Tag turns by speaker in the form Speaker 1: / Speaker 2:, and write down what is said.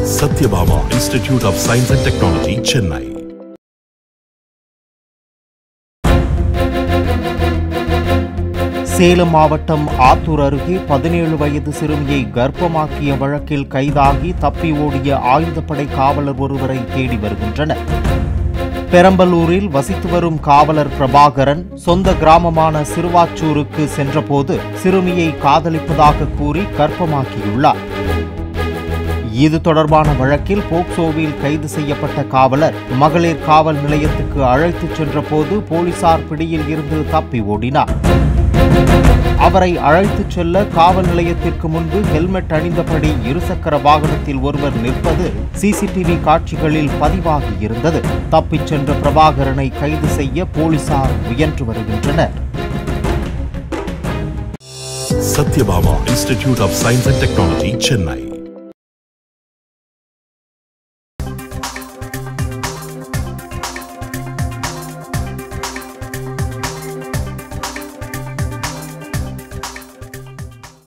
Speaker 1: Satyabama Institute of Science and Technology, Chennai.
Speaker 2: Salem மாவட்டம் ஆத்தூர் அருகே பதினேழு வயது சிறுமியை கர்ப்பமாக்கிய வழக்கில் கைதாகி தப்பி ஓடிய ஆயுதப்படை காவலர் ஒருவரை தேடி வருகின்றனர் பெரம்பலூரில் வசித்து வரும் காவலர் பிரபாகரன் சொந்த கிராமமான சிறுவாச்சூருக்கு சென்றபோது சிறுமியை காதலிப்பதாக கூறி கர்ப்பமாக்கியுள்ளார் இது தொடர்பான வழக்கில் போக்சோவில் கைது செய்யப்பட்ட காவலர் மகளிர் காவல் நிலையத்துக்கு அழைத்துச் சென்றபோது போலீசார் பிடியில் இருந்து தப்பி ஓடினார் அவரை அழைத்துச் செல்ல காவல் நிலையத்திற்கு முன்பு ஹெல்மெட் அணிந்தபடி இருசக்கர வாகனத்தில் ஒருவர் நிற்பது சிசிடிவி காட்சிகளில் பதிவாகி இருந்தது தப்பிச் சென்ற பிரபாகரனை கைது செய்ய போலீசார் முயன்று வருகின்றனர்
Speaker 1: Satyabama Institute of Science and Technology, Chennai.